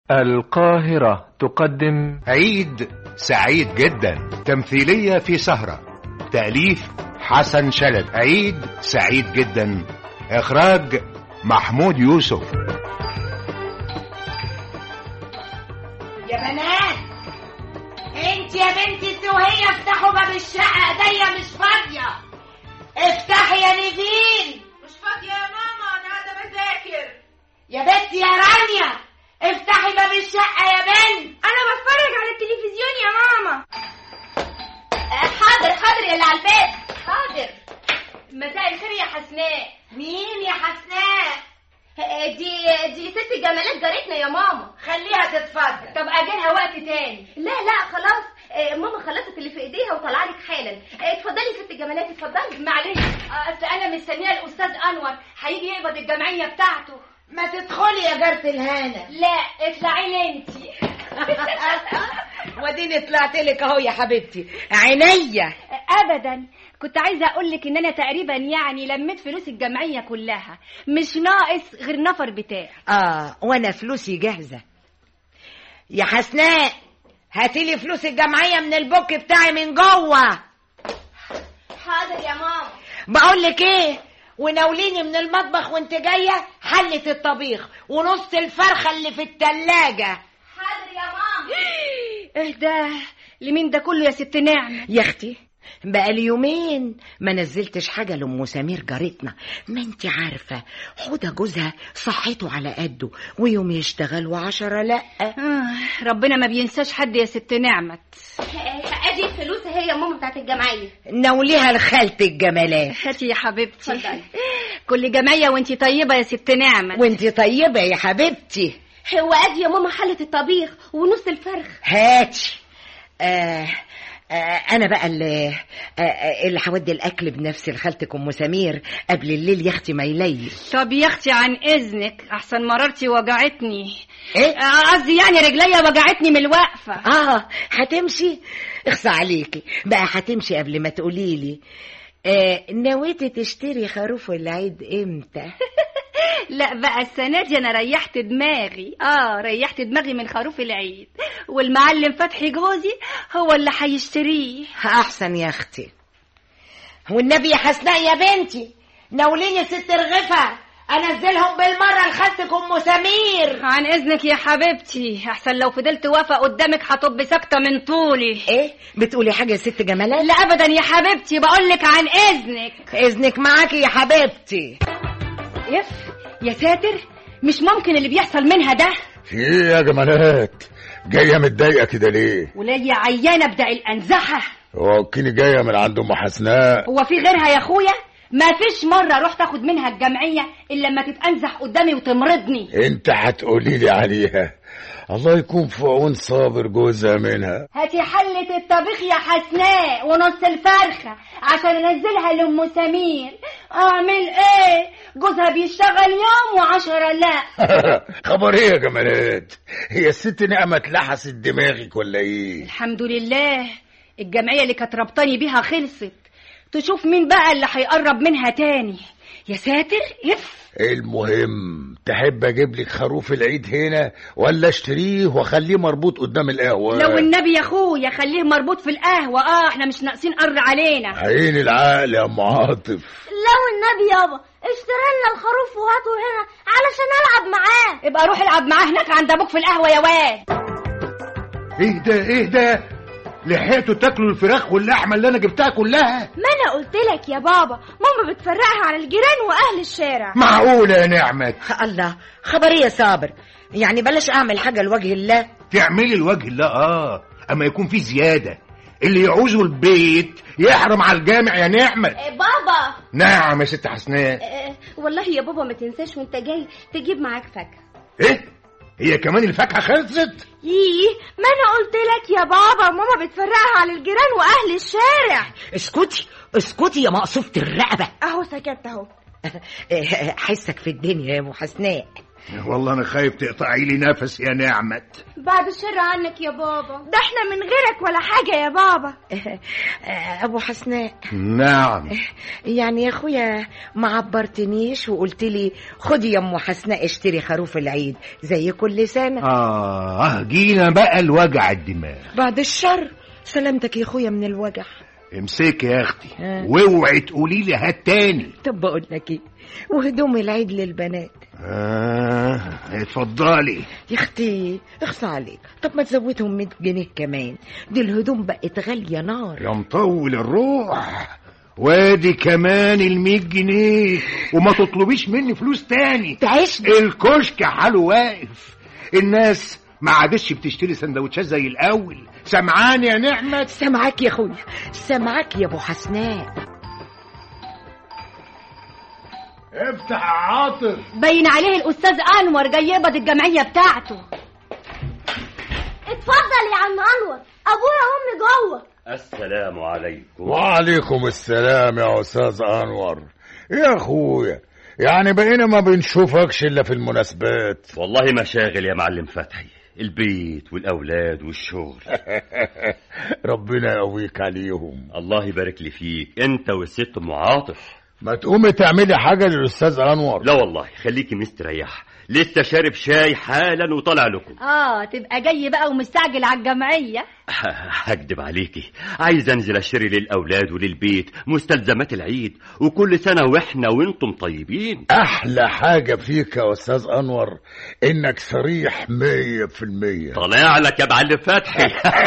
القاهرة تقدم عيد سعيد جدا تمثيلية في سهرة تأليف حسن شلب عيد سعيد جدا إخراج محمود يوسف يا بنات انت يا بنتي انت وهي افتحوا باب الشقه ايديا مش فاضيه افتحي يا نيفين مش فاضية يا ماما أنا قاعدة بذاكر يا بنتي يا رانيا افتحي باب الشقه يا بنت أنا بتفرج على التلفزيون يا ماما حاضر حاضر يا اللي على الباب حاضر مساء الخير يا حسناء مين يا حسناء دي دي ست جمالات جارتنا يا ماما خليها تتفضل طب اجلها وقت تاني لا لا خلاص آه، ماما خلصت اللي في ايديها وطلع لك حالا آه، اتفضلي ست جمالات اتفضلي معلش آه، اصل انا مستنيه الاستاذ انور هيجي يقبض الجمعيه بتاعته ما تدخلي يا جارة الهانة لا اطلعي لي انتي وديني طلعت لك اهو يا حبيبتي عينيا ابدا كنت عايزه اقول لك ان انا تقريبا يعني لميت فلوس الجمعيه كلها مش ناقص غير نفر بتاعي اه وانا فلوسي جاهزه يا حسناء هاتيلي فلوس الجمعيه من البوك بتاعي من جوه حاضر يا ماما بقول لك ايه وناوليني من المطبخ وانت جايه حله الطبيخ ونص الفرخه اللي في التلاجة حاضر يا ماما ايه ده لمين ده كله يا ست نعمة يا اختي بقالي يومين ما نزلتش حاجه لام سمير جارتنا ما انت عارفه حوده جوزها صحته على قده ويوم يشتغل وعشرة لا آه ربنا ما بينساش حد يا ست نعمة ادي الفلوس هي يا ماما بتاعت الجمعيه ناوليها لخالة الجمالات هاتي يا حبيبتي اتفضلي. كل جمعية وانتي طيبة يا ست نعمة وانت طيبه يا حبيبتي هو ادي يا ماما حله الطبيخ ونص الفرخ هاتي آه آه انا بقى اللي آه آه، اللي هودي الاكل بنفسي لخالتك ام سمير قبل الليل يا اختي ما يليل طب يا اختي عن اذنك احسن مرارتي وجعتني ايه آه، قصدي يعني رجليا وجعتني من الوقفة اه هتمشي اخصى عليكي بقى هتمشي قبل ما تقولي لي آه نويتي تشتري خروف العيد امتى لا بقى السنة دي أنا ريحت دماغي آه ريحت دماغي من خروف العيد والمعلم فتحي جوزي هو اللي هيشتريه احسن يا اختي والنبي يا حسناء يا بنتي ناوليني ست رغفة انزلهم بالمره لخالتك ام سمير عن إذنك يا حبيبتي أحسن لو فضلت واقفة قدامك هطب ساكتة من طولي ايه بتقولي حاجه يا ست جمالات لا أبدا يا حبيبتي بقولك عن إذنك اذنك معاكي يا حبيبتي يف يا ساتر مش ممكن اللي بيحصل منها ده في ايه يا جمالات جايه متضايقه كده ليه وليا عيانة ابدأ الأنزحة هو كيني جايه من عند ام حسناء هو في غيرها يا أخويا ما فيش مرة رحت أخد منها الجمعية إلا لما تتأنزح قدامي وتمرضني انت هتقولي لي عليها الله يكون في عون صابر جوزها منها هاتي حلة الطبيخ يا حسناء ونص الفرخة عشان انزلها لأم سمير اعمل ايه جوزها بيشتغل يوم وعشرة لا خبر ايه يا جمالات هي الست نعمة اتلحست دماغك ولا ايه الحمد لله الجمعية اللي كانت ربطاني بيها خلصت تشوف مين بقى اللي هيقرب منها تاني يا ساتر يف المهم تحب اجيب لك خروف العيد هنا ولا اشتريه واخليه مربوط قدام القهوه لو النبي يا اخويا خليه مربوط في القهوة اه احنا مش ناقصين قر علينا عين العقل يا ام عاطف لو النبي يابا اشتري لنا الخروف وهاته هنا علشان العب معاه ابقى روح العب معاه هناك عند ابوك في القهوة يا واد ايه ده ايه ده لحقتوا تاكلوا الفراخ واللحمه اللي انا جبتها كلها ما انا قلت لك يا بابا ماما بتفرقها على الجيران واهل الشارع معقوله يا نعمة الله خبر ايه يا صابر يعني بلاش اعمل حاجه لوجه الله تعملي الوجه الله اه اما يكون في زياده اللي يعوزه البيت يحرم على الجامع يا نعمة إيه بابا نعم يا ست حسناء إيه والله يا بابا ما تنساش وانت جاي تجيب معاك فاكهه ايه هي كمان الفاكهه خلصت ييه ما انا قلت لك يا بابا ماما بتفرقها على الجيران واهل الشارع اسكتي اسكتي يا مقصوفة الرقبة اهو سكت اهو حسك في الدنيا يا ام حسناء والله انا خايف تقطعي لي نفس يا نعمت بعد الشر عنك يا بابا ده احنا من غيرك ولا حاجة يا بابا ابو حسناء نعم يعني يا اخويا ما عبرتنيش وقلت لي خدي يا ام حسناء اشتري خروف العيد زي كل سنه اه جينا بقى الوجع الدماغ بعد الشر سلامتك يا اخويا من الوجع امسكي يا اختي آه. واوعي تقولي لي هات تاني طب بقول لك ايه وهدوم العيد للبنات اه اتفضلي يا اختي اخصى عليك طب ما تزودهم 100 جنيه كمان دي الهدوم بقت غاليه نار يا مطول الروح وادي كمان المية جنيه وما تطلبيش مني فلوس تاني تعيش الكشك حاله واقف الناس ما عادش بتشتري سندوتشات زي الاول سمعان يا نعمت سامعاك يا اخويا سامعاك يا ابو حسناء افتح يا عاطف باين عليه الاستاذ انور جاي يقبض الجمعيه بتاعته اتفضل يا عم انور ابويا وامي جوه السلام عليكم وعليكم السلام يا استاذ انور يا اخويا يعني بقينا ما بنشوفكش الا في المناسبات والله مشاغل يا معلم فتحي البيت والأولاد والشغل ربنا يقويك عليهم الله يبارك لي فيك انت والست ام عاطف ما تقومي تعملي حاجه للاستاذ انور لا والله خليكي مستريح لسه شارب شاي حالا وطالع لكم اه تبقى جاي بقى ومستعجل على الجمعيه هكدب عليكي عايز انزل اشتري للاولاد وللبيت مستلزمات العيد وكل سنه واحنا وانتم طيبين احلى حاجه فيك يا استاذ انور انك صريح مية في المية طالع لك يا معلم فتحي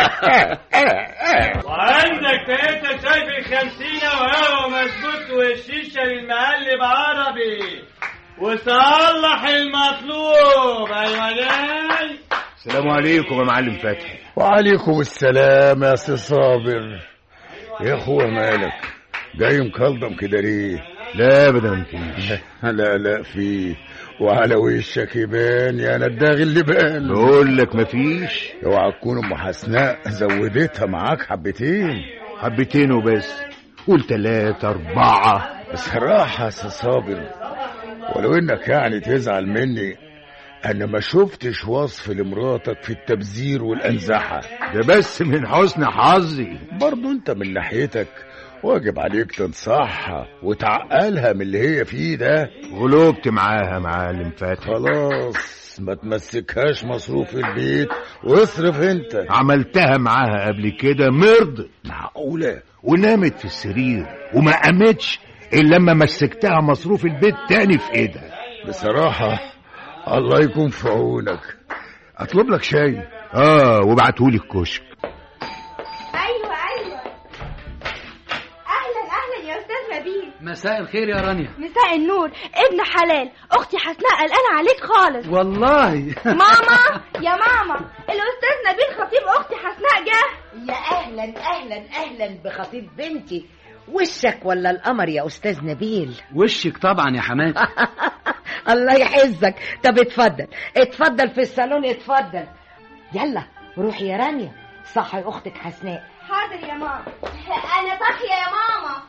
وعندك تلاتة شاي بخمسين وهو مظبوط والشيشة للمقلب عربي وصلح المطلوب ايوه جاي السلام عليكم يا معلم فتحي وعليكم السلام يا سي صابر يا اخويا مالك جاي مكلضم كده ليه لا ابدا مفيش لا لا في وعلى وشك يبان يا نداغ اللي بان بقول لك مفيش اوعى تكون ام حسناء زودتها معاك حبتين حبتين وبس قول تلاتة أربعة بصراحة يا سي صابر ولو انك يعني تزعل مني انا ما شفتش وصف لمراتك في التبذير والانزحة ده بس من حسن حظي برضو انت من ناحيتك واجب عليك تنصحها وتعقلها من اللي هي فيه ده غلوبت معاها معلم فتحي خلاص ما تمسكهاش مصروف البيت واصرف انت عملتها معاها قبل كده مرضت معقولة ونامت في السرير وما قامتش الا لما مسكتها مصروف البيت تاني في ايدها بصراحة الله يكون في عونك اطلب لك شاي اه وابعتهولي الكشك ايوه ايوه اهلا اهلا يا استاذ نبيل مساء الخير يا رانيا مساء النور ابن حلال اختي حسناء قلقانه عليك خالص والله ماما يا ماما الاستاذ نبيل خطيب اختي حسناء جه يا اهلا اهلا اهلا بخطيب بنتي وشك ولا القمر يا استاذ نبيل وشك طبعا يا حماد الله يحزك طب اتفضل اتفضل في الصالون اتفضل يلا روحي يا رانيا صحي اختك حسناء حاضر يا ماما انا صاحيه يا ماما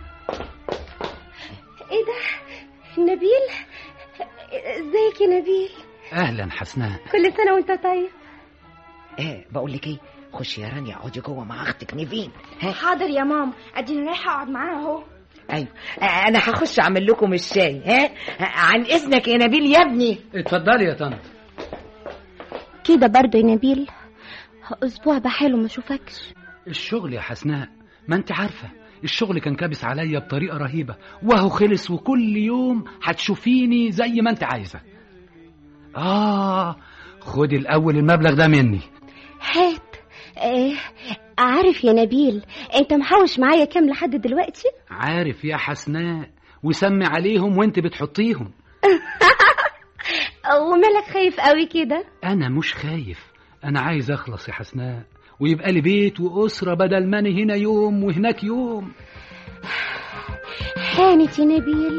ايه ده نبيل ازيك يا نبيل اهلا حسناء كل سنه وانت طيب ايه بقول لك ايه خشي يا رانيا اقعدي جوه مع اختك نيفين ها حاضر يا ماما اديني رايحه اقعد معاها اهو ايوه آه، انا هخش اعمل لكم الشاي ها عن اذنك يا نبيل يا ابني اتفضلي يا طنط كده برضه يا نبيل اسبوع بحاله ما اشوفكش الشغل يا حسناء ما انت عارفة الشغل كان كابس عليا بطريقة رهيبة وهو خلص وكل يوم هتشوفيني زي ما انت عايزة آه خدي الأول المبلغ ده مني هات آه عارف يا نبيل انت محوش معايا كام لحد دلوقتي عارف يا حسناء وسمي عليهم وانت بتحطيهم ومالك خايف قوي كده أنا مش خايف أنا عايز أخلص يا حسناء ويبقى لي بيت وأسرة بدل ما أنا هنا يوم وهناك يوم هانت يا نبيل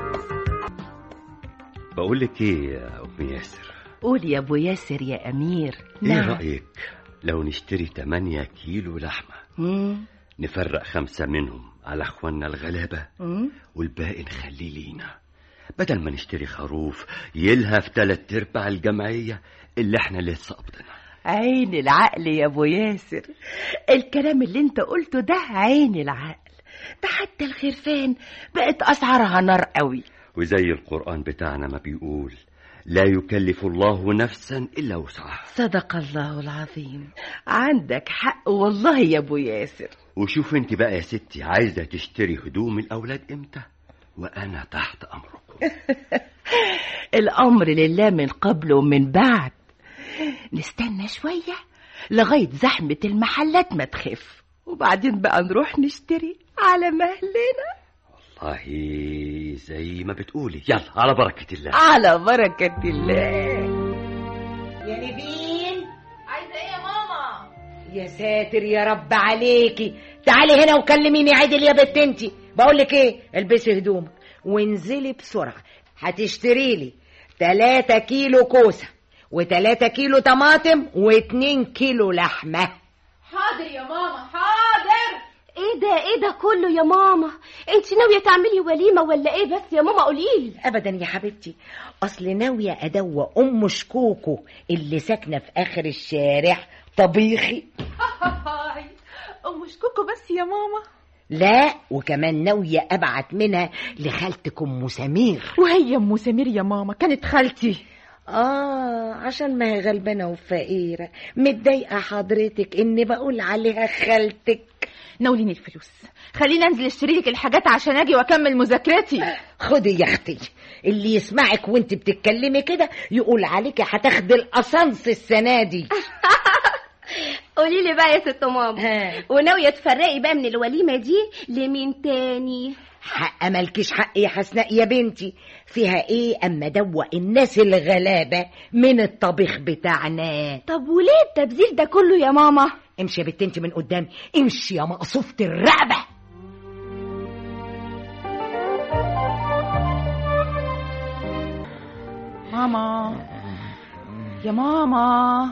بقول لك ايه يا ام ياسر قول يا ابو ياسر يا امير ايه رايك لو نشتري 8 كيلو لحمه نفرق خمسة منهم على اخواننا الغلابة والباقي نخليه لينا بدل ما نشتري خروف يلهف تلات ارباع الجمعية اللي احنا لسه قبضنا عين العقل يا ابو ياسر الكلام اللي انت قلته ده عين العقل ده حتى الخرفان بقت اسعارها نار قوي وزي القرآن بتاعنا ما بيقول لا يكلف الله نفسا إلا وسعها صدق الله العظيم عندك حق والله يا ابو ياسر وشوف انت بقى يا ستي عايزة تشتري هدوم الأولاد امتى وأنا تحت أمركم الامر لله من قبل ومن بعد نستنى شويه لغايه زحمه المحلات ما تخف وبعدين بقى نروح نشتري على مهلنا والله زي ما بتقولي يلا على بركة الله على بركه الله يا نبيل عايزه ايه يا ماما يا ساتر يا رب عليكي تعالي هنا وكلميني عدل يا بنت انتي بقول لك ايه البسي هدومك وانزلي بسرعه هتشتري لي 3 كيلو كوسه و3 كيلو طماطم و2 كيلو لحمه حاضر يا ماما حاضر ايه ده ايه ده كله يا ماما انت ناويه تعملي وليمه ولا ايه بس يا ماما قوليلي ابدا يا حبيبتي اصل ناويه ادوق ام شكوكو اللي ساكنه في اخر الشارع طبيخي ام شكوكو بس يا ماما لا وكمان ناويه ابعت منها لخالتك ام سمير وهي ام سمير يا ماما كانت خالتي اه عشان ما هي غلبانه وفقيره متضايقه حضرتك اني بقول عليها خالتك ناوليني الفلوس خليني انزل اشتري لك الحاجات عشان اجي واكمل مذاكرتي خدي يا اختي اللي يسمعك وانت بتتكلمي كده يقول عليكي هتاخدي القصنص السنه دي قولي لي بقى يا ست ماما ها. وناويه تفرقي بقى من الوليمه دي لمين تاني حق مالكيش حق يا حسناء يا بنتي فيها ايه اما دوق الناس الغلابه من الطبيخ بتاعنا طب وليه التبذير ده كله يا ماما امشي يا بنت انت من قدامي امشي يا مقصوفه الرقبه ماما يا ماما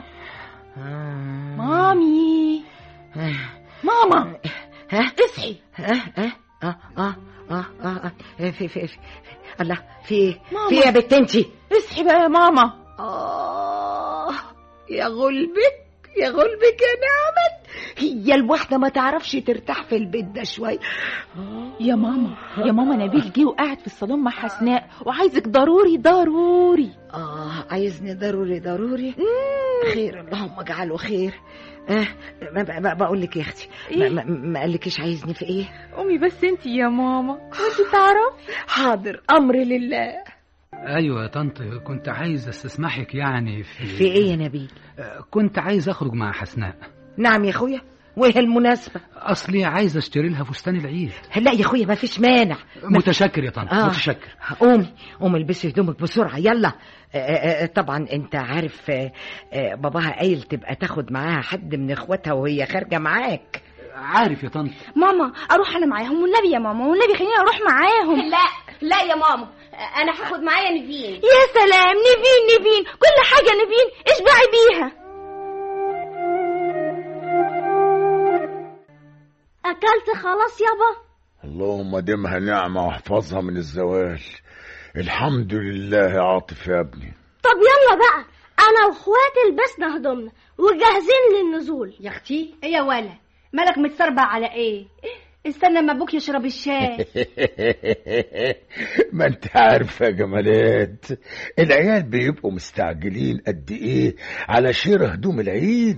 مامي ماما ها اصحي ها ها اه اه اه اه اه في في في الله في ايه ماما. في إيه يا بنت انت اصحي بقى يا ماما آه يا غلبك يا غلبك يا نعمت هي الواحدة ما تعرفش ترتاح في البيت ده شوية يا ماما يا ماما نبيل جه وقاعد في الصالون مع حسناء وعايزك ضروري ضروري آه عايزني ضروري ضروري خير اللهم اجعله خير آه ما ب- ما بقول لك يا اختي ما, إيه؟ ما, ما قالكيش عايزني في ايه قومي بس انت يا ماما وانت تعرفي حاضر امر لله ايوه يا طنط كنت عايز استسمحك يعني في في ايه يا نبيل آه، كنت عايز اخرج مع حسناء نعم يا اخويا وايه المناسبة اصلي عايز اشتري لها فستان العيد لا يا اخويا ما فيش مانع ما متشكر يا طنط آه. متشكر قومي قومي البسي هدومك بسرعة يلا آه، آه، آه، طبعا انت عارف آه، آه، باباها قايل تبقى تاخد معاها حد من اخواتها وهي خارجة معاك عارف يا طنط ماما اروح انا معاهم والنبي يا ماما والنبي خليني اروح معاهم لا لا يا ماما انا هاخد معايا نيفين يا سلام نيفين نيفين كل حاجه نيفين اشبعي بيها اكلت خلاص يابا اللهم دمها نعمة واحفظها من الزوال الحمد لله يا عاطف يا ابني طب يلا بقى انا واخواتي لبسنا هدومنا وجاهزين للنزول يا اختي ايه يا ولا مالك متسربع على ايه استنى ما ابوك يشرب الشاي ما انت عارفة يا جمالات العيال بيبقوا مستعجلين قد ايه على شراء هدوم العيد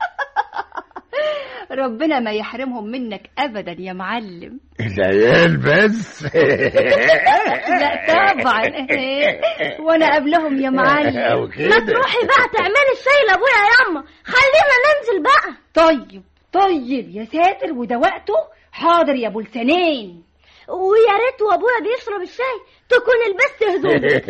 ربنا ما يحرمهم منك ابدا يا معلم العيال بس لا طبعا وانا قبلهم يا معلم أو ما كده تروحي بقى تعملي الشاي لابويا يا ياما خلينا ننزل بقى طيب طيب يا ساتر وده وقته حاضر يا ابو لسانين ويا ريت وابويا بيشرب الشاي تكون لبست هدوم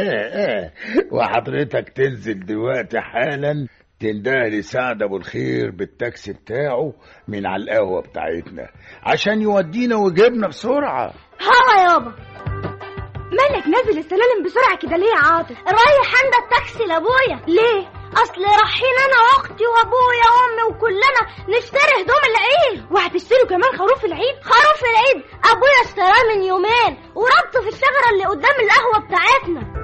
وحضرتك تنزل دلوقتي حالا تندهلي لسعد ابو الخير بالتاكسي بتاعه من على القهوه بتاعتنا عشان يودينا ويجيبنا بسرعه هوا يابا مالك نازل السلالم بسرعة كده ليه يا عاطف رايح عند التاكسي لابويا ليه اصل رايحين انا واختي وابويا وامي وكلنا نشتري هدوم العيد وهتشتروا كمان خروف العيد خروف العيد ابويا اشتراه من يومين وربطه في الشجره اللي قدام القهوه بتاعتنا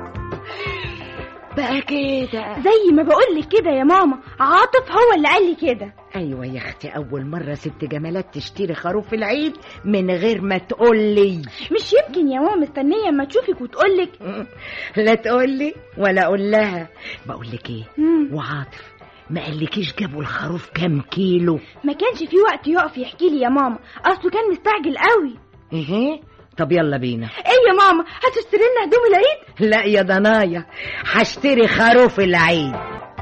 بقى كده زي ما بقول لك كده يا ماما عاطف هو اللي قال لي كده ايوه يا اختي اول مره ست جمالات تشتري خروف العيد من غير ما تقول لي مش يمكن يا ماما مستنيه اما تشوفك وتقول لك لا تقول لي ولا اقول لها بقول لك ايه مم. وعاطف ما قالكيش جابوا الخروف كام كيلو ما كانش في وقت يقف يحكي لي يا ماما اصله كان مستعجل قوي ايه طب يلا بينا ايه يا ماما هتشتري لنا هدوم العيد لا يا ضنايا هشتري خروف العيد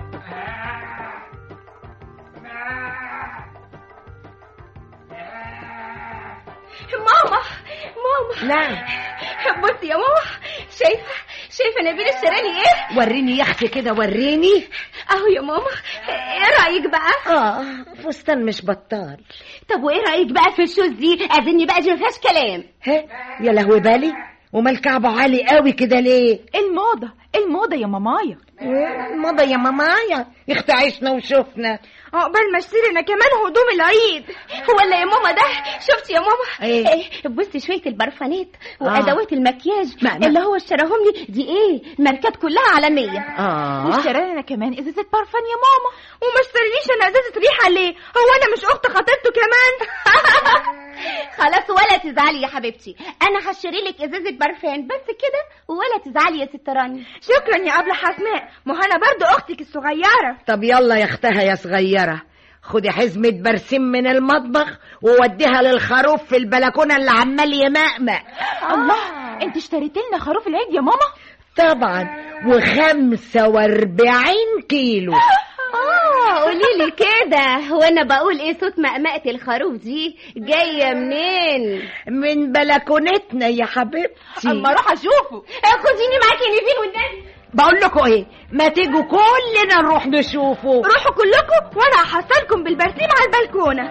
ماما ماما نعم بصي يا ماما شايفه شايفه نبيل اشترالي ايه وريني يا اختي كده وريني اهو يا ماما ايه رايك بقى اه فستان مش بطال طب وايه رايك بقى في الشوز دي اظن بقى دي ما فيهاش كلام ها يا لهوي بالي ومال كعبه عالي قوي كده ليه الموضة الموضة يا مامايا مضى يا مامايا اختي عشنا وشفنا عقبال ما اشتري انا كمان هدوم العيد ولا يا ماما ده شفتي يا ماما إيه؟ إيه، بصي شويه البرفانات وادوات المكياج ما- ما- اللي هو اشتراهم لي دي ايه ماركات كلها عالميه اه واشترى لنا كمان ازازة برفان يا ماما وما اشترينيش انا ازازه ريحه ليه هو انا مش اخت خطيبته كمان خلاص ولا تزعلي يا حبيبتي انا هشتري لك ازازه برفان بس كده ولا تزعلي يا ست رانيا شكرا يا ابله حسناء ما هو انا برضو اختك الصغيره طب يلا يا اختها يا صغيرة خدي حزمة برسيم من المطبخ ووديها للخروف في البلكونة اللي عمال يمقمق الله انت اشتريت لنا خروف العيد يا ماما طبعا وخمسة واربعين كيلو اه قولي لي كده وانا بقول ايه صوت مقمقه الخروف دي جايه منين من بلكونتنا يا حبيبتي اما اروح اشوفه خديني معاكي نيفين والنبي بقول لكم ايه ما تيجوا كلنا نروح نشوفه روحوا كلكم وانا هحصلكم بالبرسيم على البلكونه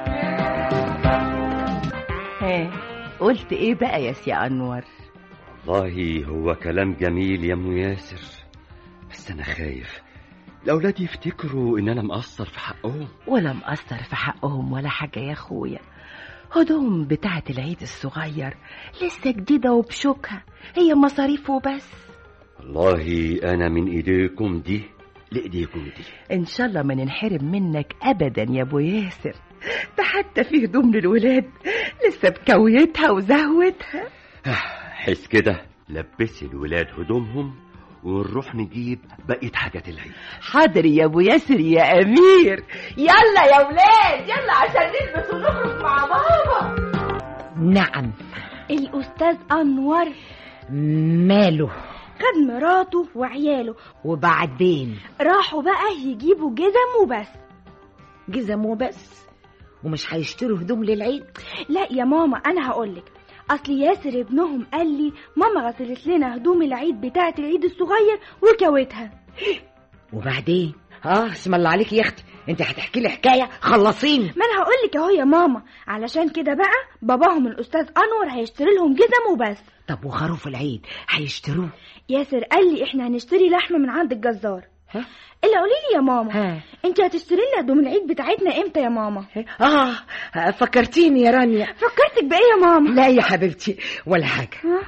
ها قلت ايه بقى يا سي انور والله هو كلام جميل يا ام ياسر بس انا خايف الاولاد يفتكروا ان انا مقصر في حقهم ولا مقصر في حقهم ولا حاجة يا اخويا هدوم بتاعة العيد الصغير لسه جديدة وبشوكها هي مصاريف وبس والله انا من ايديكم دي لايديكم دي ان شاء الله ما ننحرم منك ابدا يا ابو ياسر ده حتى في هدوم للولاد لسه بكويتها وزهوتها حس كده لبسي الولاد هدومهم ونروح نجيب بقية حاجات العيد حاضر يا ابو ياسر يا امير يلا يا ولاد يلا عشان نلبس ونخرج مع بابا نعم الاستاذ انور ماله خد مراته وعياله وبعدين راحوا بقى يجيبوا جزم وبس جزم وبس ومش هيشتروا هدوم للعيد لا يا ماما انا هقولك اصل ياسر ابنهم قال لي ماما غسلت لنا هدوم العيد بتاعه العيد الصغير وكوتها وبعدين اه اسم الله عليك يا اختي انت هتحكي لي حكايه خلصيني ما انا هقولك اهو يا ماما علشان كده بقى باباهم الاستاذ انور هيشتري لهم جزم وبس طب وخروف العيد هيشتروه ياسر قال لي احنا هنشتري لحمه من عند الجزار ها الا قولي لي يا ماما ها انت هتشتري لنا هدوم العيد بتاعتنا امتى يا ماما اه فكرتيني يا رانيا فكرتك بايه يا ماما لا يا حبيبتي ولا حاجه ها؟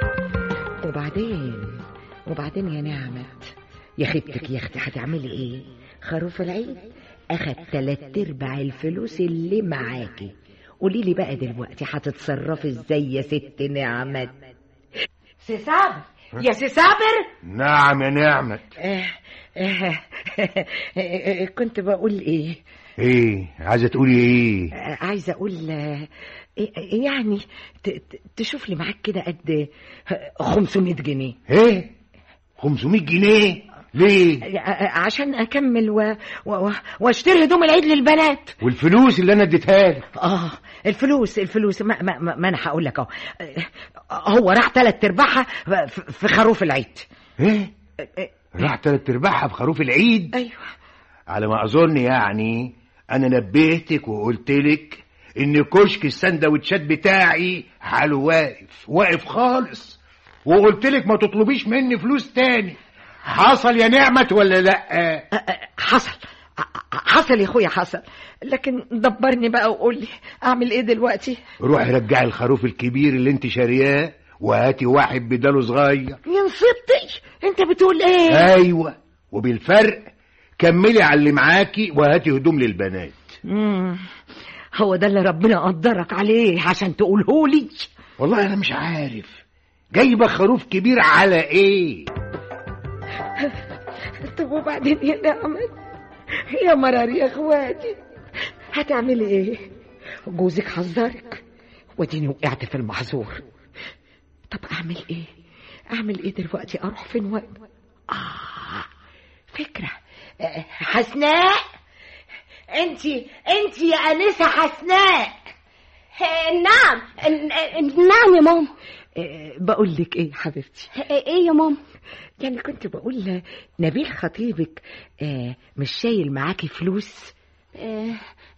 وبعدين وبعدين يا نعمت يا خيبتك يا اختي هتعملي ايه خروف العيد اخد تلات ارباع الفلوس اللي معاكي قولي لي بقى دلوقتي هتتصرفي ازاي يا ست نعمت سي صابر يا سي صابر نعم يا نعمت آه، آه، آه، كنت بقول ايه ايه عايزه تقولي ايه آه، عايزه اقول آه، يعني ت- ت- تشوف لي معاك كده قد 500 جنيه ايه 500 جنيه ليه ع- عشان اكمل و... و... و... واشتري هدوم العيد للبنات والفلوس اللي انا اديتها لك اه الفلوس الفلوس ما, ما, ما, ما انا هقول لك اهو آه، هو راح تلات ارباعها في في خروف العيد ايه آه، آه، راح تلات ارباعها في خروف العيد ايوه على ما اظن يعني انا نبهتك وقلت لك ان كشك السندوتشات بتاعي حاله واقف واقف خالص وقلت لك ما تطلبيش مني فلوس تاني حصل يا نعمة ولا لا حصل حصل يا اخويا حصل لكن دبرني بقى وقول لي اعمل ايه دلوقتي روحي رجعي الخروف الكبير اللي انت شارياه وهاتي واحد بداله صغير يا نصيبتي انت بتقول ايه ايوه وبالفرق كملي على اللي معاكي وهاتي هدوم للبنات مم. هو ده اللي ربنا قدرك عليه عشان تقوله لي والله انا مش عارف جايبه خروف كبير على ايه طب وبعدين يا نعمة يا مرار يا اخواتي هتعملي ايه جوزك حذرك وديني وقعت في المحظور طب اعمل ايه اعمل ايه دلوقتي اروح فين وقت اه فكرة آه، حسناء انتي انتي يا انسة حسناء نعم نعم يا ماما بقول لك ايه يا حبيبتي ايه يا ماما يعني كنت بقول نبيل خطيبك آه، مش شايل معاكي فلوس آه،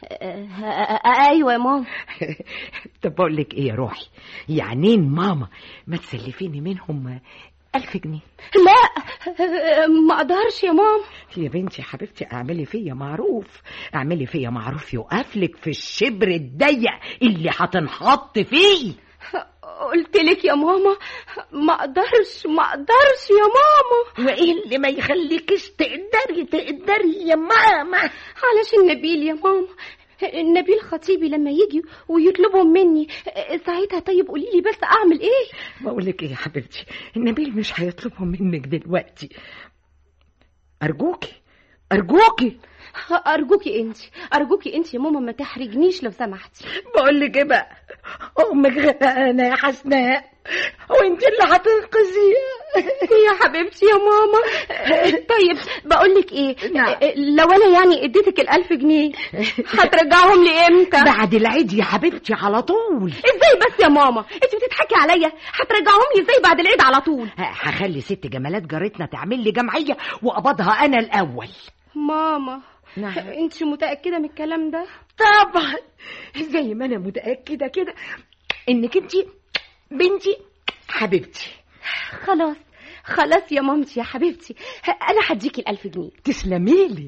آه، ايوه يا ماما طب بقول لك ايه يا روحي يعنين ماما ما تسلفيني منهم ألف جنيه لا ما اقدرش يا ماما يا بنتي يا حبيبتي اعملي فيا معروف اعملي فيا معروف يقفلك في الشبر الضيق اللي هتنحط فيه قلت لك يا ماما ما اقدرش ما اقدرش يا ماما وايه اللي ما يخليكش تقدري تقدري يا ماما علشان نبيل يا ماما نبيل خطيبي لما يجي ويطلبهم مني ساعتها طيب قولي لي بس اعمل ايه بقول لك ايه يا حبيبتي النبيل مش هيطلبهم منك دلوقتي ارجوكي ارجوكي ارجوكي انت ارجوكي انت يا ماما ما تحرجنيش لو سمحتي بقول لك ايه بقى امك غرقانه يا حسناء وانت اللي هتنقذيها يا حبيبتي يا ماما طيب بقول لك ايه نعم. لو انا يعني اديتك الألف جنيه هترجعهم لي امتى بعد العيد يا حبيبتي على طول ازاي بس يا ماما انت بتضحكي عليا هترجعهم لي ازاي بعد العيد على طول هخلي ست جمالات جارتنا تعمل لي جمعيه واقبضها انا الاول ماما نعم. انت متأكدة من الكلام ده طبعا زي ما انا متاكده كده انك انت بنتي حبيبتي خلاص خلاص يا مامتي يا حبيبتي انا هديكي الألف جنيه تسلمي لي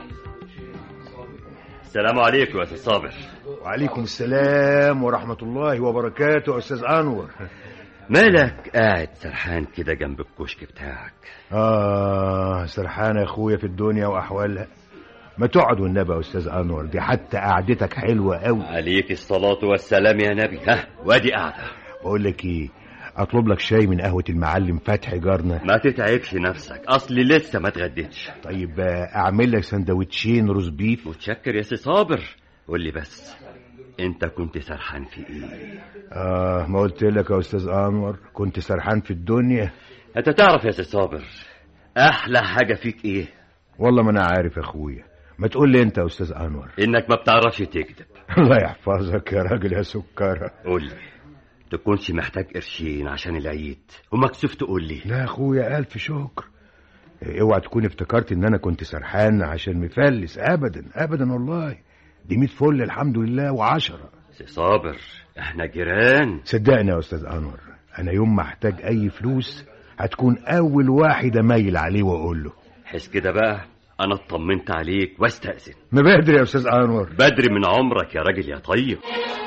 السلام عليكم يا استاذ صابر وعليكم السلام ورحمة الله وبركاته يا أستاذ أنور مالك قاعد سرحان كده جنب الكشك بتاعك آه سرحان يا أخويا في الدنيا وأحوالها ما تقعد والنبي يا أستاذ أنور دي حتى قعدتك حلوة قوي عليك الصلاة والسلام يا نبي ها وادي قاعدة بقول لك إيه أطلب لك شاي من قهوة المعلم فتحي جارنا ما تتعبش نفسك اصلي لسه ما اتغديتش طيب آه، أعمل لك سندوتشين روز بيف متشكر يا سي صابر قول لي بس انت كنت سرحان في ايه آه ما قلت لك يا أستاذ أنور كنت سرحان في الدنيا انت تعرف يا سي صابر احلى حاجة فيك ايه والله ما أنا عارف يا أخويا ما تقول لي أنت يا أستاذ أنور انك ما بتعرفش تكذب الله يحفظك يا راجل يا سكرة قول لي تكونش محتاج قرشين عشان العيد ومكسوف تقول لي لا يا أخويا ألف شكر اوعى تكون افتكرت ان انا كنت سرحان عشان مفلس ابدا ابدا والله دي ميت فل الحمد لله وعشرة سي صابر احنا جيران صدقني يا استاذ انور انا يوم ما احتاج اي فلوس هتكون اول واحد اميل عليه واقول له حس كده بقى انا اطمنت عليك واستأذن ما بدري يا استاذ انور بدري من عمرك يا راجل يا طيب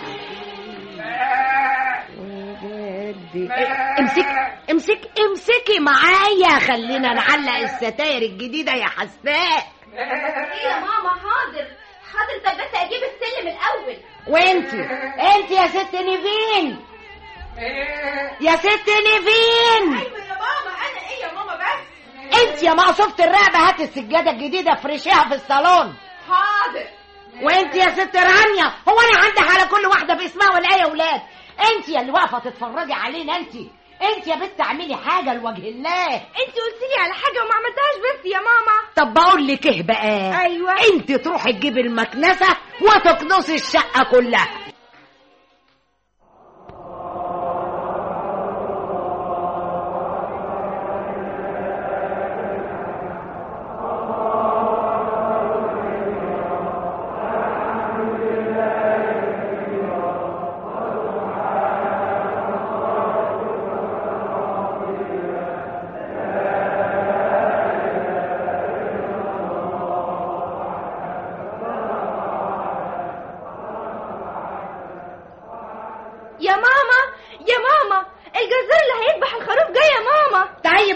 امسك امسك امسكي معايا خلينا نعلق الستاير الجديده يا حسناء ايه يا ماما حاضر حاضر طب بس اجيب السلم الاول وانتي انتي يا ست نيفين يا ست نيفين ايوه يا ماما انا ايه يا ماما بس انت يا مقصوفة الرقبة هات السجادة الجديدة فرشيها في الصالون حاضر وانت يا ست رانيا هو انا عندي على كل واحدة باسمها ولا ايه يا ولاد انت يا اللي واقفة تتفرجي علينا انت انت يا بنت اعملي حاجة لوجه الله انت قلت لي على حاجة وما عملتهاش بس يا ماما طب بقول لك ايه بقى ايوه انت تروحي تجيبي المكنسة وتكنسي الشقة كلها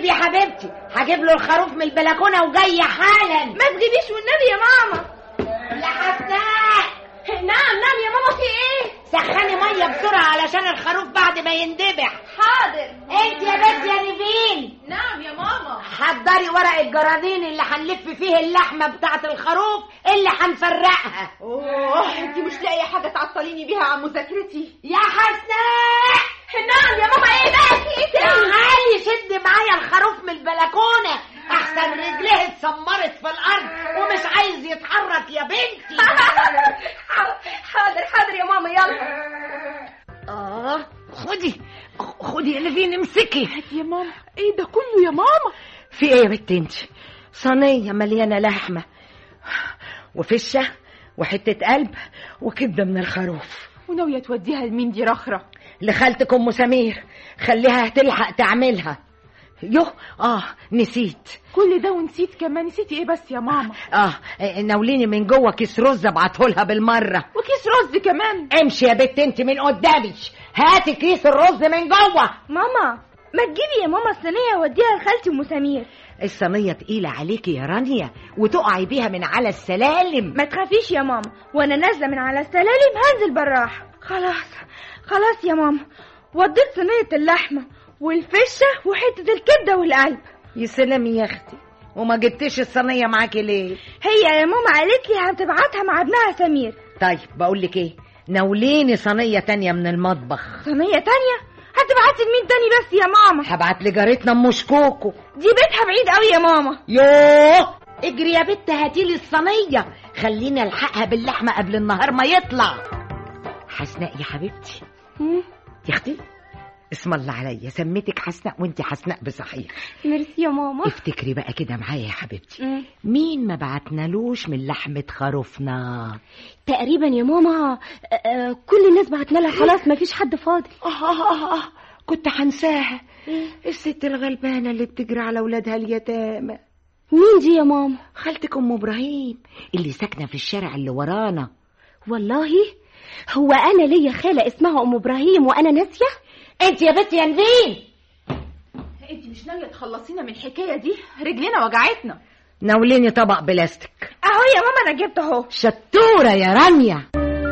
طيب يا حبيبتي هجيب له الخروف من البلكونه وجايه حالا ما تغيبيش والنبي يا ماما يا حسناء نعم نعم يا ماما في ايه سخني ميه بسرعه علشان الخروف بعد ما يندبح حاضر انت يا بنت يا نيفين نعم يا ماما حضري ورق الجرانين اللي هنلف فيه اللحمه بتاعت الخروف اللي هنفرقها اوه انت مش لاقيه حاجه تعطليني بيها عن مذاكرتي يا حسناء نعم يا ماما ايه بقى في ايه تاني تعالي شد معايا الخروف من البلكونه احسن رجليه اتسمرت في الارض ومش عايز يتحرك يا بنتي حاضر حاضر يا ماما يلا اه خدي خدي يا نيفين امسكي يا ماما ايه ده كله يا ماما في ايه يا بنت انت صينيه مليانه لحمه وفشه وحته قلب وكبده من الخروف وناويه توديها لمين دي رخره لخالتك ام سمير خليها تلحق تعملها يوه اه نسيت كل ده ونسيت كمان نسيتي ايه بس يا ماما اه ناوليني من جوه كيس رز ابعتهولها بالمره وكيس رز كمان امشي يا بت انت من قدامي هاتي كيس الرز من جوه ماما ما تجيبي يا ماما الصينيه واديها لخالتي ام سمير الصينيه تقيله عليكي يا رانيا وتقعي بيها من على السلالم ما تخافيش يا ماما وانا نازله من على السلالم هنزل بالراحه خلاص خلاص يا ماما وديت صينيه اللحمه والفشه وحته الكبده والقلب يا سلام يا اختي وما جبتيش الصينيه معاكي ليه هي يا ماما قالت لي هتبعتها مع ابنها سمير طيب بقول لك ايه ناوليني صينيه تانية من المطبخ صينيه تانية هتبعتي لمين تاني بس يا ماما هبعت لجارتنا ام شكوكو دي بيتها بعيد قوي يا ماما يوه اجري يا بت هاتيلي الصينيه خليني الحقها باللحمه قبل النهار ما يطلع حسناء يا حبيبتي يا اختي اسم الله عليا سميتك حسناء وانت حسناء بصحيح ميرسي يا ماما افتكري بقى كده معايا يا حبيبتي مين ما بعتنالوش من لحمة خروفنا تقريبا يا ماما آه، آه، كل الناس بعتنا لها خلاص مفيش حد فاضي آه, آه, آه, آه كنت هنساها الست الغلبانة اللي بتجري على ولادها اليتامى مين دي يا ماما خالتك ام ابراهيم اللي ساكنة في الشارع اللي ورانا والله هو انا ليا خاله اسمها ام ابراهيم وانا ناسيه انت يا بنت يا نبيل انت مش ناويه تخلصينا من الحكايه دي رجلينا وجعتنا ناوليني طبق بلاستيك اهو يا ماما انا جبت اهو شطورة يا رانيا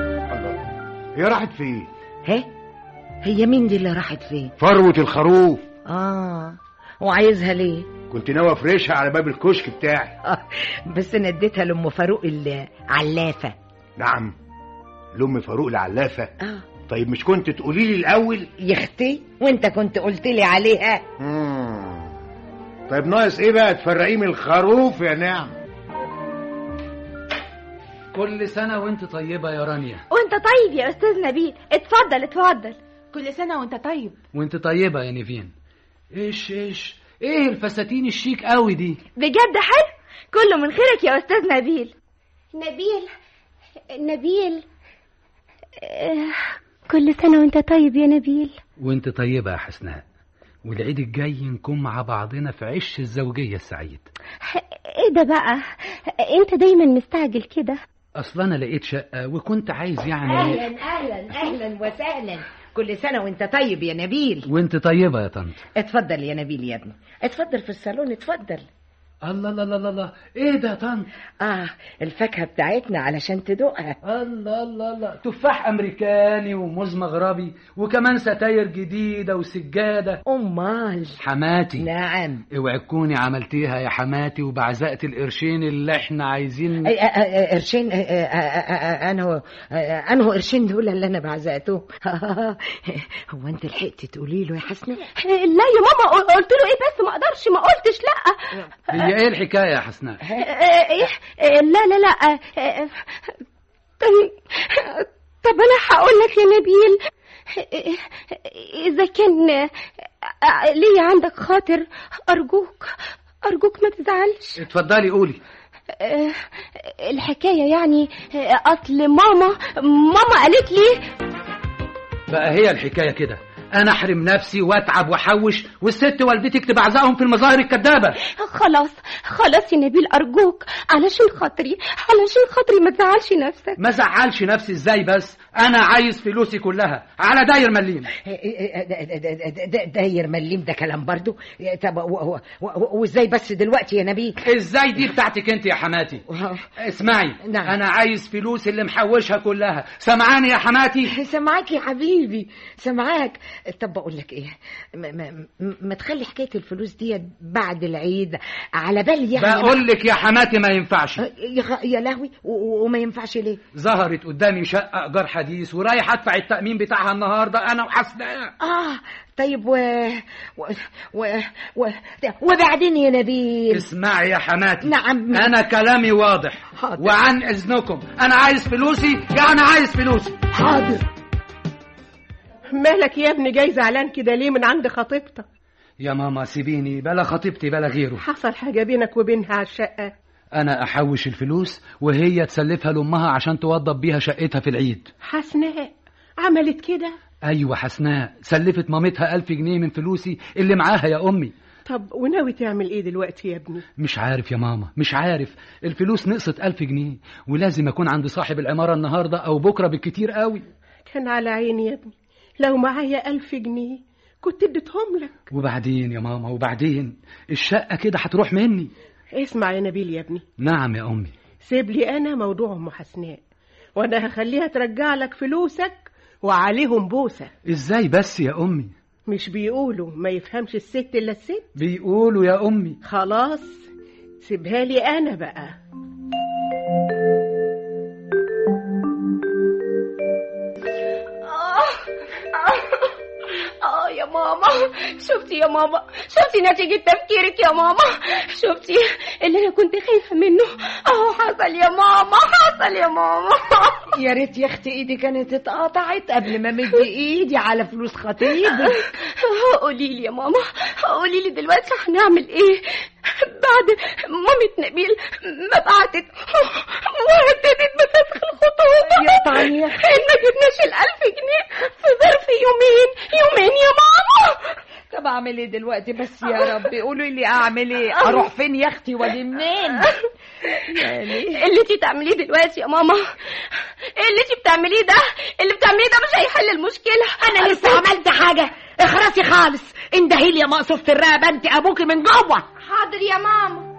هي راحت فين هي هي مين دي اللي راحت فين فروة الخروف اه وعايزها ليه كنت ناوي افرشها على باب الكشك بتاعي آه بس انا اديتها لام فاروق العلافه نعم لام فاروق العلافه اه طيب مش كنت تقولي لي الاول يا اختي وانت كنت قلت لي عليها مم. طيب ناقص ايه بقى تفرقيه من الخروف يا نعم كل سنة وانت طيبة يا رانيا وانت طيب يا استاذ نبيل اتفضل اتفضل كل سنه وانت طيب وانت طيبة يا نيفين ايش ايش ايه الفساتين الشيك قوي دي بجد حلو كله من خيرك يا استاذ نبيل نبيل نبيل آه، كل سنه وانت طيب يا نبيل وانت طيبة يا حسناء والعيد الجاي نكون مع بعضنا في عش الزوجية السعيد ايه ده بقى انت دايما مستعجل كده اصل انا لقيت شقة وكنت عايز يعني اهلا اهلا اهلا وسهلا كل سنه وانت طيب يا نبيل وانت طيبة يا طنط اتفضل يا نبيل يا ابني اتفضل في الصالون اتفضل الله الله الله الله ايه ده يا طنط اه الفاكهه بتاعتنا علشان تدوقها الله الله الله تفاح امريكاني وموز مغربي وكمان ستاير جديده وسجاده امال حماتي نعم اوعي تكوني عملتيها يا حماتي وبعزقت القرشين اللي احنا عايزين أي- أ- أ- قرشين أ- أ- أ- انه أ- انه قرشين دول اللي انا بعزقته هو انت لحقتي تقولي له يا حسناء لا يا ماما قل- قلت له ايه بس ما اقدرش ما قلتش لا هي ايه الحكايه يا حسناء آه، ايه آه، لا لا لا آه، آه، طب طب انا هقول لك يا نبيل آه، اذا كان آه، آه، ليا عندك خاطر ارجوك ارجوك ما تزعلش اتفضلي قولي آه، الحكايه يعني آه، اصل ماما ماما قالت لي بقى هي الحكايه كده انا احرم نفسي واتعب واحوش والست والدتك تبعزقهم في المظاهر الكدابه خلاص خلاص يا نبيل ارجوك علشان خاطري علشان خاطري ما تزعلش نفسك ما زعلش نفسي ازاي بس انا عايز فلوسي كلها على داير مليم داير مليم ده كلام برضو طب و- و- و- وازاي بس دلوقتي يا نبيل ازاي دي بتاعتك انت يا حماتي اسمعي نعم. انا عايز فلوس اللي محوشها كلها سمعاني يا حماتي سامعاك يا حبيبي سامعاك طب بقول لك ايه ما, ما, ما تخلي حكايه الفلوس دي بعد العيد على بالي يعني بقول لك يا حماتي ما ينفعش يا خ- يا لهوي و- و- وما ينفعش ليه ظهرت قدامي شقه ايجار حديث ورايح ادفع التامين بتاعها النهارده انا وحسناء اه طيب و... و... و... و... وبعدين يا نبيل اسمعي يا حماتي نعم انا كلامي واضح حاضر. وعن اذنكم انا عايز فلوسي يعني عايز فلوسي حاضر مالك يا ابني جاي زعلان كده ليه من عند خطيبتك يا ماما سيبيني بلا خطيبتي بلا غيره حصل حاجة بينك وبينها على الشقة انا احوش الفلوس وهي تسلفها لامها عشان توضب بيها شقتها في العيد حسناء عملت كده ايوه حسناء سلفت مامتها ألف جنيه من فلوسي اللي معاها يا امي طب وناوي تعمل ايه دلوقتي يا ابني مش عارف يا ماما مش عارف الفلوس نقصت ألف جنيه ولازم أكون عند صاحب العمارة النهاردة أو بكرة بالكتير قوي كان على عيني يا ابني لو معايا ألف جنيه كنت اديتهم لك وبعدين يا ماما وبعدين الشقة كده هتروح مني اسمع يا نبيل يا ابني نعم يا أمي سيب لي انا موضوع ام حسناء وانا هخليها ترجع لك فلوسك وعليهم بوسه إزاي بس يا أمي مش بيقولوا ما يفهمش الست الا الست بيقولوا يا أمي خلاص سيبها لي انا بقى اه يا ماما شفتي يا ماما شفتي نتيجة تفكيرك يا ماما شفتي اللي انا كنت خايفة منه اهو حصل يا ماما حصل يا ماما يا ريت يا اختي ايدي كانت اتقطعت قبل ما مد ايدي على فلوس خطيبي قولي لي يا ماما قولي لي دلوقتي هنعمل ايه بعد مامة نبيل ما بعتت وهددت بفسخ الخطوبة يا طعم يا أختي. إن ما جبناش الألف جنيه في ظرف يومين يومين يا ماما طب اعمل ايه دلوقتي بس يا ربي قولوا لي اعمل ايه اروح فين يا اختي واجي منين يعني اللي انت تعمليه دلوقتي يا ماما اللي انت بتعمليه ده اللي بتعمليه ده مش هيحل المشكلة انا لسه عملت حاجه اخرسي خالص اندهي لي يا مقصوفة الرقبه انت ابوكي من جوه حاضر يا ماما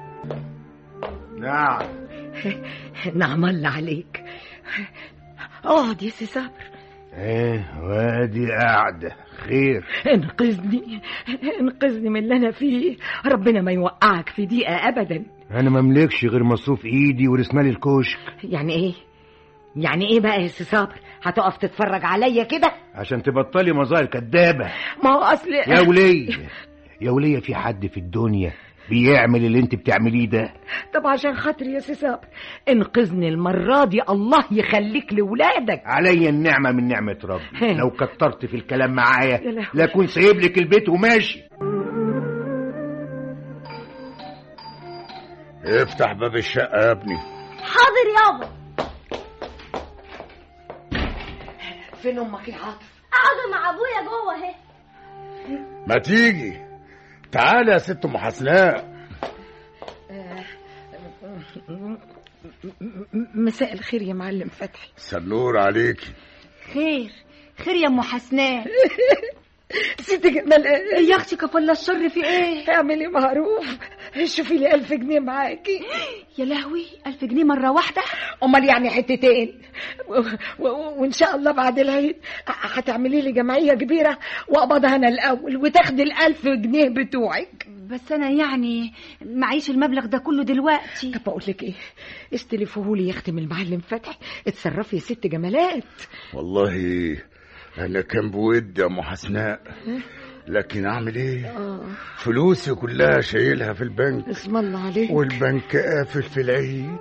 نعم نعم الله عليك اقعد يا سي صبر ايه وادي قاعدة خير انقذني انقذني من اللي انا فيه ربنا ما يوقعك في دقيقه ابدا انا مملكش غير مصروف ايدي ورسمالي الكشك يعني ايه يعني ايه بقى يا سي صابر هتقف تتفرج عليا كده عشان تبطلي مظاهر كدابة ما هو اصل يا ولية يا ولية في حد في الدنيا بيعمل اللي انت بتعمليه ده طب عشان خاطري يا سي صابر انقذني المره دي الله يخليك لولادك عليا النعمة من نعمة ربي لو كترت في الكلام معايا يا لهوي. لاكون سايب لك البيت وماشي افتح باب الشقة يا ابني حاضر يابا فين امك يا عاطف قاعدة مع ابويا جوه اهي ما تيجي تعالى يا ست ام حسناء مساء الخير يا معلم فتحي سنور عليكي خير خير يا ام حسناء ست جمال يا اختي كفل الشر في ايه اعملي معروف شوفي لي ألف جنيه معاكي يا لهوي ألف جنيه مرة واحدة امال يعني حتتين و- و- وان شاء الله بعد العيد هتعملي لي جمعيه كبيره واقبضها انا الاول وتاخدي الألف جنيه بتوعك بس أنا يعني معيش المبلغ ده كله دلوقتي طب اقول لك ايه استلفوه لي يا اختي من المعلم فتحي اتصرفي يا ست جمالات والله انا كان بودي يا ام حسناء لكن اعمل ايه اه فلوسي كلها شايلها في البنك اسم الله عليك والبنك قافل في العيد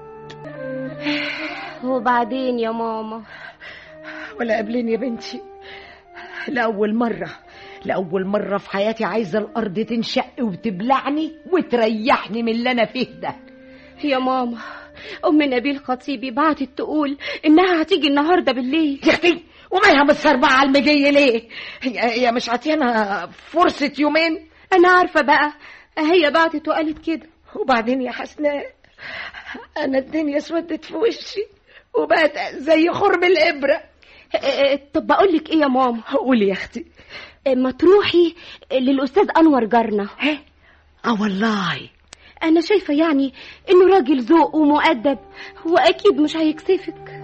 وبعدين يا ماما ولا قبلين يا بنتي لأول مرة لأول مرة في حياتي عايزة الأرض تنشق وتبلعني وتريحني من اللي أنا فيه ده يا ماما ام نبيل خطيبي بعتت تقول انها هتيجي النهارده بالليل يا أختي ومالها متسربعة على المجية ليه هي هي مش عطينا فرصة يومين انا عارفه بقى هي بعتت وقالت كده وبعدين يا حسناء انا الدنيا اسودت في وشي وبقت زي خرم الابره طب بقول لك ايه يا ماما قولي يا اختي ما تروحي للاستاذ انور جارنا اه والله انا شايفه يعني انه راجل ذوق ومؤدب واكيد مش هيكسفك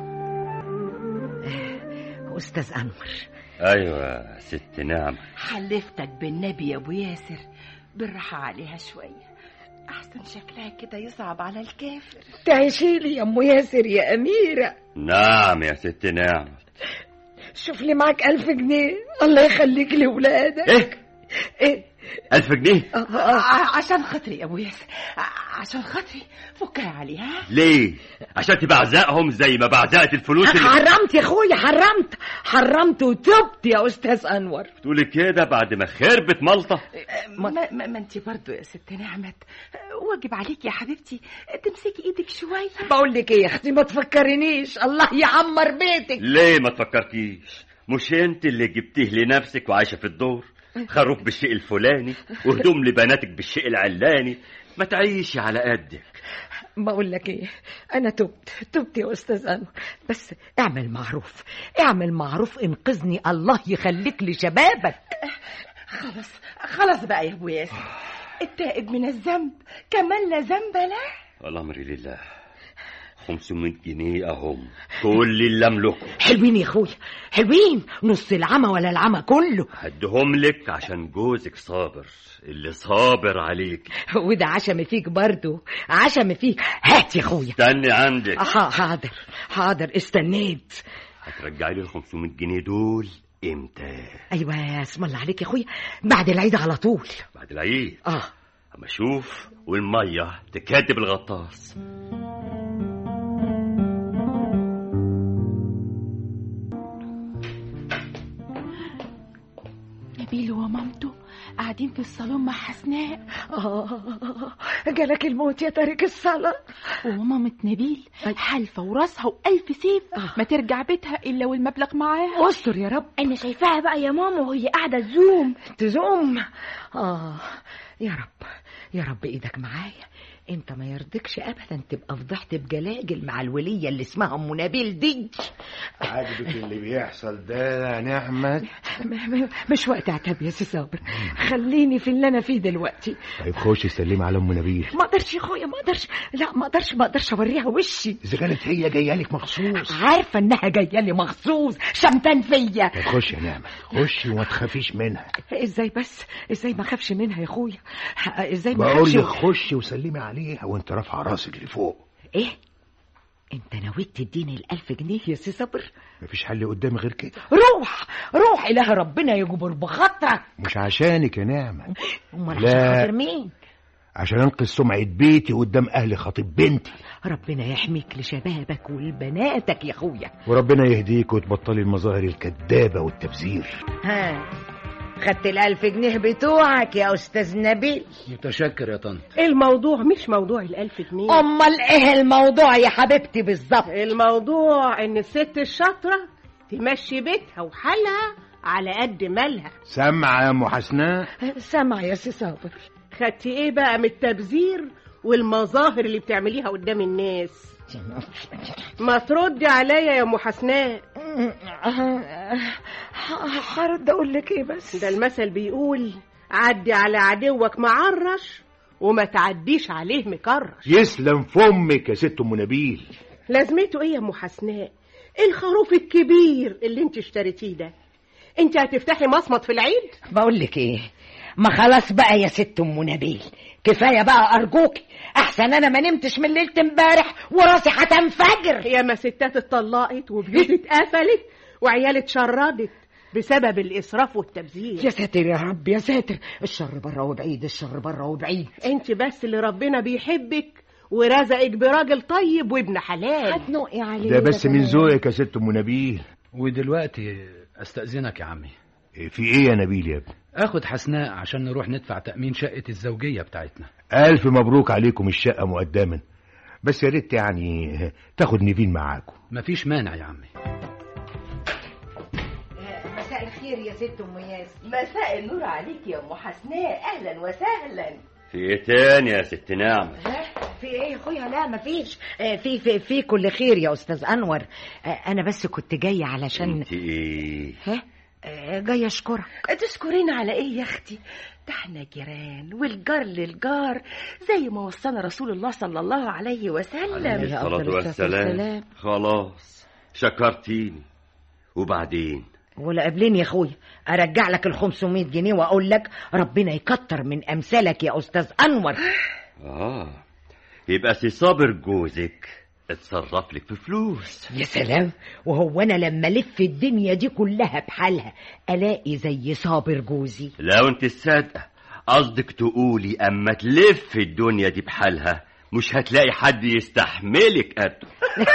استاذ انور ايوه ست نعمة حلفتك بالنبي يا ابو ياسر بالراحه عليها شويه احسن شكلها كده يصعب على الكافر تعيشي لي يا ام ياسر يا اميره نعم يا ست نعمة شوف لي معاك ألف جنيه الله يخليك لولادك ايه ايه ألف جنيه ع- عشان خاطري يا ابو ياسر ع- عشان خاطري فكها عليها ليه عشان تبقى عزائهم زي ما بعزقت الفلوس اللي حرمت يا اخويا حرمت حرمت وتبت يا استاذ انور تقولي كده بعد ما خربت ملطة ما, ما, ما انت برضو يا ست نعمت واجب عليك يا حبيبتي تمسكي ايدك شويه بقول لك ايه يا اختي ما تفكرنيش الله يعمر بيتك ليه ما تفكرتيش مش انت اللي جبتيه لنفسك وعايشة في الدور خروف بالشيء الفلاني وهدوم لبناتك بالشيء العلاني ما تعيشي على قدك بقول لك ايه انا تبت تبت يا استاذ انور بس اعمل معروف اعمل معروف انقذني الله يخليك لشبابك خلاص خلاص بقى يا ابو ياسر التائب من الذنب كمان لا ذنب له الأمر لله 500 جنيه أهم كل اللي أملكه حلوين يا اخويا حلوين نص العمى ولا العمى كله هدهم لك عشان جوزك صابر اللي صابر عليك وده عشم فيك برضو عشم فيك هات يا اخويا استني عندك آه، حاضر حاضر استنيت هترجعي لي ال 500 جنيه دول امتى ايوه اسم الله عليك يا اخويا بعد العيد على طول بعد العيد اه اما اشوف والميه تكاتب الغطاس نبيل ومامته قاعدين في الصالون مع حسناء اه جالك الموت يا تارك الصلاة ومامة نبيل حالفة وراسها وألف سيف ما ترجع بيتها إلا والمبلغ معاها استر يا رب انا شايفاها بقى يا ماما وهي قاعده تزوم تزوم اه يا رب يا رب ايدك معايا انت ما يرضيكش ابدا تبقى فضحت بجلاجل مع الوليه اللي اسمها ام نبيل دي عاجبك اللي بيحصل ده يا نعمة م- م- مش وقت عتاب يا سي صابر خليني في اللي انا فيه دلوقتي طيب خشي سلمي على ام نبيل ما اقدرش يا اخويا ما اقدرش لا ما اقدرش ما اقدرش اوريها وشي اذا كانت هي جايه لك مخصوص عارفه انها جايه لي مخصوص شمتان فيا طب خشي يا نعمة خشي وما تخافيش منها ازاي بس ازاي ما اخافش منها يا اخويا ازاي ما بقول لك اخافش خشي وسلمي عليها وانت رافعه راسك لفوق ايه انت نويت تديني الالف جنيه يا سي صبر مفيش حل قدامي غير كده روح روح اله ربنا يجبر بخاطرك مش عشانك يا نعمة امال لا. عشان خاطر مين عشان انقذ سمعة بيتي قدام اهل خطيب بنتي ربنا يحميك لشبابك ولبناتك يا اخويا وربنا يهديك وتبطلي المظاهر الكذابة والتبذير ها خدت الالف جنيه بتوعك يا استاذ نبيل متشكر يا طنط الموضوع مش موضوع الألف جنيه امال ايه الموضوع يا حبيبتي بالظبط الموضوع ان الست الشاطرة تمشي بيتها وحالها على قد مالها سمع يا ام حسناء سامع يا سي صابر خدتي ايه بقى من التبذير والمظاهر اللي بتعمليها قدام الناس ما تردي عليا يا ام حسناء هرد اقول لك ايه بس ده المثل بيقول عدي على عدوك معرش وما تعديش عليه مكرش يسلم فمك يا ست ام نبيل لازمته ايه يا ام حسناء الخروف الكبير اللي انت اشتريتيه ده انت هتفتحي مصمت في العيد بقول لك ايه ما خلاص بقى يا ست ام نبيل كفايه بقى ارجوكي احسن انا ما نمتش من ليله امبارح وراسي هتنفجر يا ما ستات اتطلقت وبيوت اتقفلت وعيال اتشردت بسبب الاسراف والتبذير يا ساتر يا رب يا ساتر الشر بره وبعيد الشر بره وبعيد انت بس اللي ربنا بيحبك ورزقك براجل طيب وابن حلال هتنقي عليه ده بس من ذوقك يا ست ام نبيل ودلوقتي استأذنك يا عمي في ايه يا نبيل يا ابني اخد حسناء عشان نروح ندفع تأمين شقة الزوجية بتاعتنا الف مبروك عليكم الشقه مقدما بس يا ريت يعني تاخد نيفين معاكم مفيش مانع يا عمي الخير يا ست ام ياسر مساء النور عليك يا ام حسناء اهلا وسهلا في ايه تاني يا ست نعمة في ايه يا اخويا لا مفيش آه، في في في كل خير يا استاذ انور آه، انا بس كنت جايه علشان انت ايه ها آه، جايه اشكرك تشكرين على ايه يا اختي ده احنا جيران والجار للجار زي ما وصانا رسول الله صلى الله عليه عليه وسلم الصلاة والسلام خلاص شكرتيني وبعدين ولا قبلين يا اخويا ارجع لك ال 500 جنيه واقول لك ربنا يكتر من امثالك يا استاذ انور اه يبقى سي صابر جوزك اتصرف لك في فلوس يا سلام وهو انا لما الف الدنيا دي كلها بحالها الاقي زي صابر جوزي لو انت الصادقة قصدك تقولي اما تلف الدنيا دي بحالها مش هتلاقي حد يستحملك قده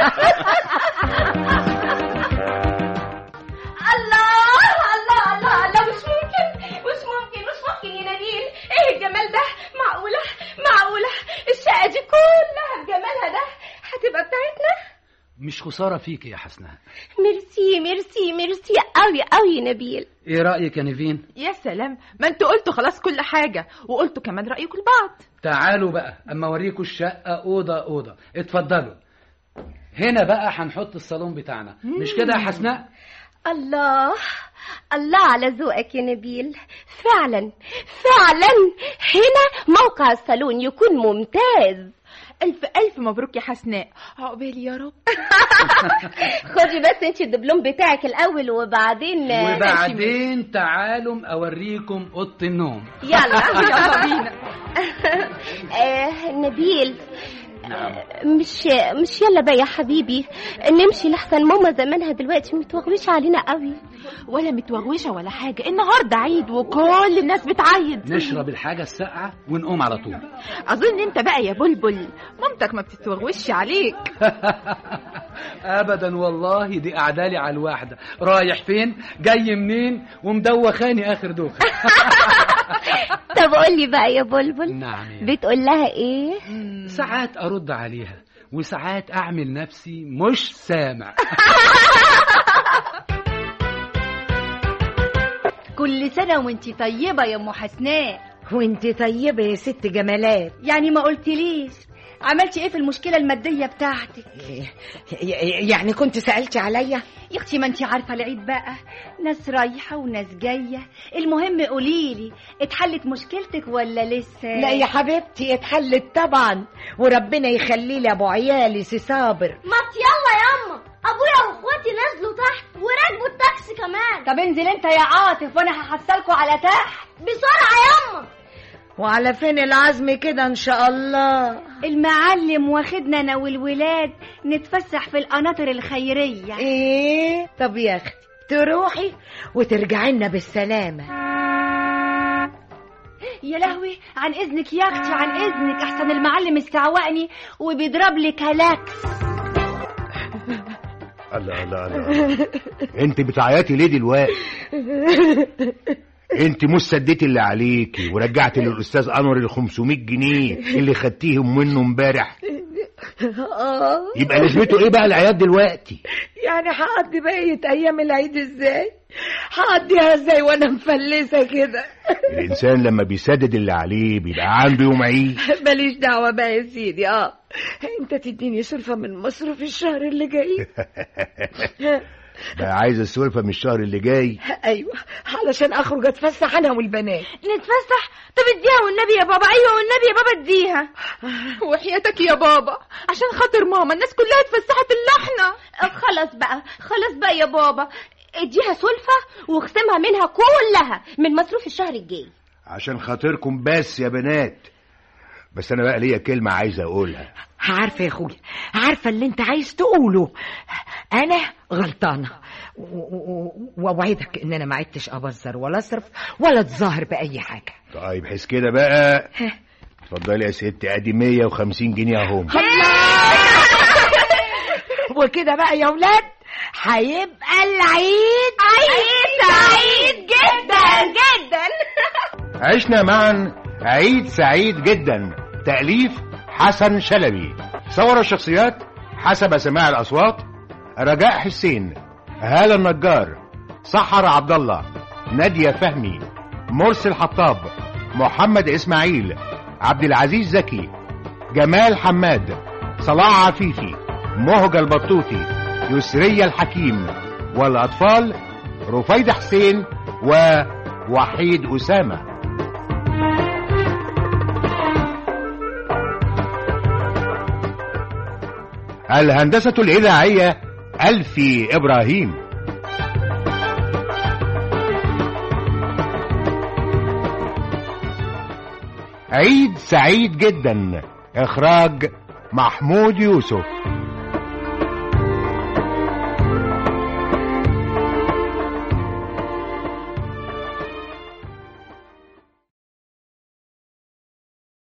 الله الله الله الله مش ممكن مش ممكن مش ممكن يا نبيل ايه الجمال ده معقولة معقولة الشقة دي كلها بجمالها ده هتبقى بتاعتنا مش خسارة فيك يا حسناء ميرسي ميرسي ميرسي قوي قوي يا نبيل ايه رأيك يا نيفين يا سلام ما انتوا قلتوا خلاص كل حاجة وقلتوا كمان رأيكم لبعض تعالوا بقى اما اوريكم الشقة اوضة اوضة اتفضلوا هنا بقى هنحط الصالون بتاعنا مش كده يا حسناء الله الله على ذوقك يا نبيل فعلا فعلا هنا موقع الصالون يكون ممتاز ألف ألف مبروك يا حسناء عقبالي يا رب خدي بس انت الدبلوم بتاعك الاول وبعدين وبعدين تعالوا اوريكم اوضه النوم يلا يلا بينا آه نبيل مش مش يلا بقى يا حبيبي نمشي لحسن ماما زمانها دلوقتي متوغوشة علينا قوي ولا متوغوشة ولا حاجة النهاردة عيد وكل الناس بتعيد نشرب الحاجة الساقعة ونقوم على طول أظن أنت بقى يا بلبل مامتك ما بتتوغوش عليك ابدا والله دي قعدالي على الواحدة رايح فين جاي منين ومدوخاني اخر دوخة طب قول لي بقى يا بلبل نعم يا بتقول لها ايه ساعات ارد عليها وساعات اعمل نفسي مش سامع كل سنة وانتي طيبة يا ام حسناء وانت طيبه يا ست جمالات يعني ما قلتليش عملتي ايه في المشكلة المادية بتاعتك ي- يعني كنت سالتي عليا يا اختي ما انتي عارفة العيد بقى ناس رايحة وناس جاية المهم قوليلي اتحلت مشكلتك ولا لسه لا يا حبيبتي اتحلت طبعا وربنا يخلي لي ابو عيالي سي صابر ما يلا يا اما ابويا واخواتي نزلوا تحت وركبوا التاكسي كمان طب انزل انت يا عاطف وانا هحصلكوا على تحت بسرعه يا اما وعلى فين العزم كده ان شاء الله المعلم واخدنا انا والولاد نتفسح في القناطر الخيرية ايه طب يا اختي تروحي وترجعي لنا بالسلامه يا لهوي عن اذنك يا اختي عن اذنك احسن المعلم استعوقني وبيضرب لي كلاكس الله الله الله انت بتعيطي ليه دلوقتي انت مش سديتي اللي عليكي ورجعتي للاستاذ انور ال 500 جنيه اللي خدتيهم منه امبارح اه يبقى لازمته ايه بقى العياط دلوقتي يعني هقضي بقية أيام العيد إزاي؟ هقضيها إزاي وأنا مفلسة كده؟ الانسان لما بيسدد اللي عليه بيبقى عنده يوم عيد ماليش دعوة بقى يا سيدي اه أنت تديني سلفة من مصروف الشهر اللي جاي بقى عايز السلفة من الشهر اللي جاي أيوة علشان أخرج أتفسح أنا والبنات نتفسح طب اديها والنبي يا بابا ايوه والنبي يا بابا اديها وحياتك يا بابا عشان خاطر ماما الناس كلها اتفسحت الا احنا خلاص بقى خلاص بقى يا بابا اديها سلفة واخصمها منها كلها من مصروف الشهر الجاي عشان خاطركم بس يا بنات بس انا بقى ليا كلمة عايز اقولها عارفة يا أخويا عارفة اللي أنت عايز تقوله أنا غلطانة و- و- وأوعدك إن أنا ما عدتش أبذر ولا أصرف ولا أتظاهر بأي حاجة طيب حس كده بقى اتفضلي يا ستي ادي 150 جنيه اهم وكده بقى يا ولاد هيبقى العيد عيد سعيد جدا جدا عشنا معا عيد سعيد جدا تأليف حسن شلبي صور الشخصيات حسب سماع الأصوات رجاء حسين هالة النجار سحر عبد الله نادية فهمي مرسل حطاب محمد إسماعيل عبد العزيز زكي جمال حماد صلاح عفيفي مهجة البطوطي يسرية الحكيم والأطفال رفيدة حسين ووحيد أسامة الهندسة الإذاعية ألفي إبراهيم عيد سعيد جدا إخراج محمود يوسف